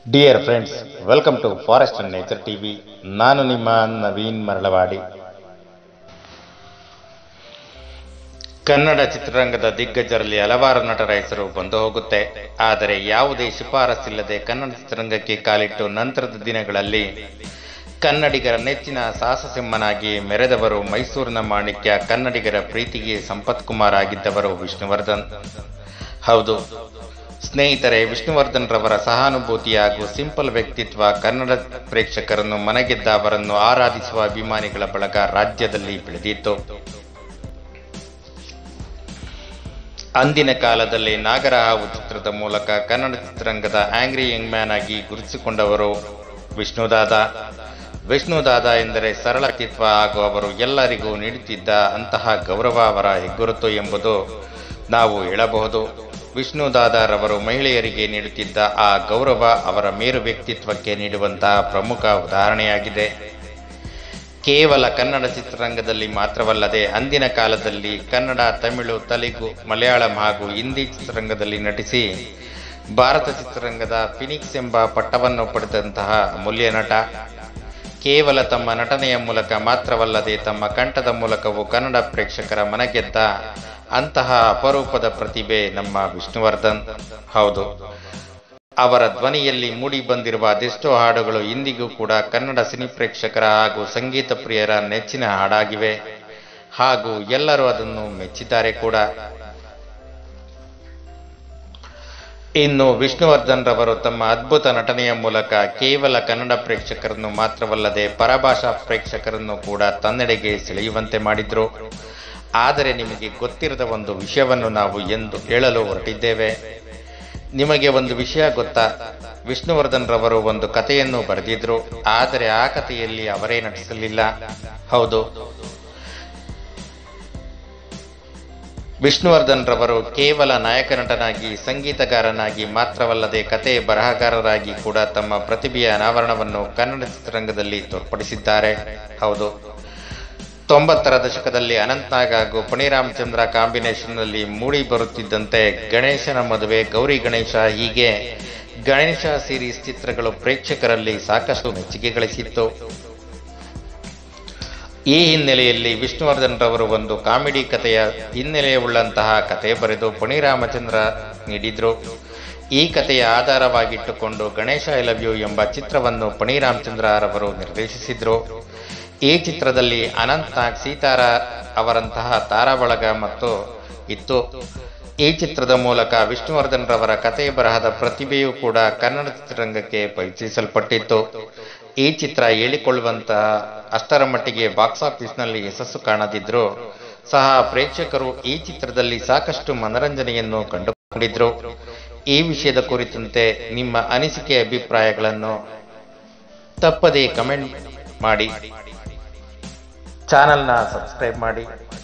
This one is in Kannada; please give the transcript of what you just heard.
dear friends welcome to forest and nature TV ನಾನು ನಿಮ್ಮ ನವೀನ್ ಮರಳವಾಡಿ ಕನ್ನಡ ಚಿತ್ರರಂಗದ ದಿಗ್ಗಜರಲ್ಲಿ ಹಲವಾರು ನಟರ ಹೆಸರು ಬಂದು ಹೋಗುತ್ತೆ ಆದರೆ ಯಾವುದೇ ಶಿಫಾರಸ್ಸಿಲ್ಲದೆ ಕನ್ನಡ ಚಿತ್ರರಂಗಕ್ಕೆ ಕಾಲಿಟ್ಟು ನಂತರದ ದಿನಗಳಲ್ಲಿ ಕನ್ನಡಿಗರ ನೆಚ್ಚಿನ ಸಾಹಸಸಿಂಹನಾಗಿ ಮೆರೆದವರು ಮೈಸೂರಿನ ಮಾಣಿಕ್ಯ ಕನ್ನಡಿಗರ ಪ್ರೀತಿಗೆ ಸಂಪತ್ ಕುಮಾರ್ ಆಗಿದ್ದವರು ವಿಷ್ಣುವರ್ಧನ್ ಹೌದು ಸ್ನೇಹಿತರೆ ವಿಷ್ಣುವರ್ಧನ್ ರವರ ಸಹಾನುಭೂತಿ ಹಾಗೂ ಸಿಂಪಲ್ ವ್ಯಕ್ತಿತ್ವ ಕನ್ನಡ ಪ್ರೇಕ್ಷಕರನ್ನು ಮನಗೆದ್ದ ಅವರನ್ನು ಆರಾಧಿಸುವ ಅಭಿಮಾನಿಗಳ ಬಳಗ ರಾಜ್ಯದಲ್ಲಿ ಬೆಳೆದಿತ್ತು ಅಂದಿನ ಕಾಲದಲ್ಲಿ ನಾಗರಹಾವು ಚಿತ್ರದ ಮೂಲಕ ಕನ್ನಡ ಚಿತ್ರರಂಗದ ಆಂಗ್ರಿ ಯಂಗ್ ಮ್ಯಾನ್ ಆಗಿ ಗುರುತಿಸಿಕೊಂಡವರು ವಿಷ್ಣುದಾದ ವಿಷ್ಣುದಾದ ಎಂದರೆ ಸರಳ ವ್ಯಕ್ತಿತ್ವ ಹಾಗೂ ಅವರು ಎಲ್ಲರಿಗೂ ನೀಡುತ್ತಿದ್ದ ಅಂತಹ ಗೌರವ ಅವರ ಹೆಗ್ಗುರುತು ಎಂಬುದು ನಾವು ಹೇಳಬಹುದು ವಿಷ್ಣುದಾದಾರವರು ಮಹಿಳೆಯರಿಗೆ ನೀಡುತ್ತಿದ್ದ ಆ ಗೌರವ ಅವರ ಮೇರು ವ್ಯಕ್ತಿತ್ವಕ್ಕೆ ನೀಡುವಂತಹ ಪ್ರಮುಖ ಉದಾಹರಣೆಯಾಗಿದೆ ಕೇವಲ ಕನ್ನಡ ಚಿತ್ರರಂಗದಲ್ಲಿ ಮಾತ್ರವಲ್ಲದೆ ಅಂದಿನ ಕಾಲದಲ್ಲಿ ಕನ್ನಡ ತಮಿಳು ತೆಲುಗು ಮಲಯಾಳಂ ಹಾಗೂ ಹಿಂದಿ ಚಿತ್ರರಂಗದಲ್ಲಿ ನಟಿಸಿ ಭಾರತ ಚಿತ್ರರಂಗದ ಫಿನಿಕ್ಸ್ ಎಂಬ ಪಟ್ಟವನ್ನು ಪಡೆದಂತಹ ಅಮೂಲ್ಯ ನಟ ಕೇವಲ ತಮ್ಮ ನಟನೆಯ ಮೂಲಕ ಮಾತ್ರವಲ್ಲದೆ ತಮ್ಮ ಕಂಠದ ಮೂಲಕವೂ ಕನ್ನಡ ಪ್ರೇಕ್ಷಕರ ಮನಗೆದ್ದ ಅಂತಹ ಅಪರೂಪದ ಪ್ರತಿಭೆ ನಮ್ಮ ವಿಷ್ಣುವರ್ಧನ್ ಹೌದು ಅವರ ಧ್ವನಿಯಲ್ಲಿ ಮೂಡಿ ಬಂದಿರುವ ಅದೆಷ್ಟೋ ಹಾಡುಗಳು ಇಂದಿಗೂ ಕೂಡ ಕನ್ನಡ ಸಿನಿ ಪ್ರೇಕ್ಷಕರ ಹಾಗೂ ಸಂಗೀತ ಪ್ರಿಯರ ನೆಚ್ಚಿನ ಹಾಡಾಗಿವೆ ಹಾಗೂ ಎಲ್ಲರೂ ಅದನ್ನು ಮೆಚ್ಚಿದ್ದಾರೆ ಕೂಡ ಇನ್ನು ವಿಷ್ಣುವರ್ಧನ್ ರವರು ತಮ್ಮ ಅದ್ಭುತ ನಟನೆಯ ಮೂಲಕ ಕೇವಲ ಕನ್ನಡ ಪ್ರೇಕ್ಷಕರನ್ನು ಮಾತ್ರವಲ್ಲದೆ ಪರಭಾಷಾ ಪ್ರೇಕ್ಷಕರನ್ನು ಕೂಡ ತನ್ನೆಡೆಗೆ ಸೆಳೆಯುವಂತೆ ಮಾಡಿದ್ರು ಆದರೆ ನಿಮಗೆ ಗೊತ್ತಿರದ ಒಂದು ವಿಷಯವನ್ನು ನಾವು ಎಂದು ಹೇಳಲು ಹೊರಟಿದ್ದೇವೆ ನಿಮಗೆ ಒಂದು ವಿಷಯ ಗೊತ್ತಾ ವಿಷ್ಣುವರ್ಧನ್ ರವರು ಒಂದು ಕಥೆಯನ್ನು ಬರೆದಿದ್ರು ಆದರೆ ಆ ಕಥೆಯಲ್ಲಿ ಅವರೇ ನಟಿಸಲಿಲ್ಲ ಹೌದು ವಿಷ್ಣುವರ್ಧನ್ ರವರು ಕೇವಲ ನಾಯಕ ನಟನಾಗಿ ಸಂಗೀತಗಾರನಾಗಿ ಮಾತ್ರವಲ್ಲದೆ ಕತೆ ಬರಹಗಾರರಾಗಿ ಕೂಡ ತಮ್ಮ ಪ್ರತಿಭೆಯ ಅನಾವರಣವನ್ನು ಕನ್ನಡ ಚಿತ್ರರಂಗದಲ್ಲಿ ತೋರ್ಪಡಿಸಿದ್ದಾರೆ ಹೌದು ತೊಂಬತ್ತರ ದಶಕದಲ್ಲಿ ಅನಂತ್ನಾಗ್ ಹಾಗೂ ಪುಣಿರಾಮಚಂದ್ರ ಕಾಂಬಿನೇಷನ್ನಲ್ಲಿ ಮೂಡಿ ಬರುತ್ತಿದ್ದಂತೆ ಗಣೇಶನ ಮದುವೆ ಗೌರಿ ಗಣೇಶ ಹೀಗೆ ಗಣೇಶ ಸೀರೀಸ್ ಚಿತ್ರಗಳು ಪ್ರೇಕ್ಷಕರಲ್ಲಿ ಸಾಕಷ್ಟು ಮೆಚ್ಚುಗೆ ಗಳಿಸಿತ್ತು ಈ ಹಿನ್ನೆಲೆಯಲ್ಲಿ ವಿಷ್ಣುವರ್ಧನ್ ರವರು ಒಂದು ಕಾಮಿಡಿ ಕಥೆಯ ಹಿನ್ನೆಲೆಯುಳ್ಳಂತಹ ಕತೆ ಬರೆದು ಪುಣಿರಾಮಚಂದ್ರ ನೀಡಿದ್ರು ಈ ಕಥೆಯ ಆಧಾರವಾಗಿಟ್ಟುಕೊಂಡು ಗಣೇಶ ಐ ಲವ್ ಯು ಎಂಬ ಚಿತ್ರವನ್ನು ಪುಣಿರಾಮಚಂದ್ರ ರವರು ನಿರ್ದೇಶಿಸಿದ್ರು ಈ ಚಿತ್ರದಲ್ಲಿ ಅನಂತ್ ನಾಗ್ ಸೀತಾರ ಅವರಂತಹ ತಾರಾ ಬಳಗ ಮತ್ತು ಇತ್ತು ಈ ಚಿತ್ರದ ಮೂಲಕ ವಿಷ್ಣುವರ್ಧನ್ ರವರ ಕತೆ ಬರಹದ ಪ್ರತಿಭೆಯೂ ಕೂಡ ಕನ್ನಡ ಚಿತ್ರರಂಗಕ್ಕೆ ಪರಿಚಯಿಸಲ್ಪಟ್ಟಿತ್ತು ಈ ಚಿತ್ರ ಹೇಳಿಕೊಳ್ಳುವಂತಹ ಅಷ್ಟರ ಮಟ್ಟಿಗೆ ಬಾಕ್ಸ್ ಆಫೀಸ್ನಲ್ಲಿ ಯಶಸ್ಸು ಕಾಣದಿದ್ರು ಸಹ ಪ್ರೇಕ್ಷಕರು ಈ ಚಿತ್ರದಲ್ಲಿ ಸಾಕಷ್ಟು ಮನರಂಜನೆಯನ್ನು ಕಂಡುಕೊಂಡಿದ್ರು ಈ ವಿಷಯದ ಕುರಿತಂತೆ ನಿಮ್ಮ ಅನಿಸಿಕೆ ಅಭಿಪ್ರಾಯಗಳನ್ನು ತಪ್ಪದೇ ಕಮೆಂಟ್ ಮಾಡಿ ಚಾನಲ್ನ ಸಬ್ಸ್ಕ್ರೈಬ್ ಮಾಡಿ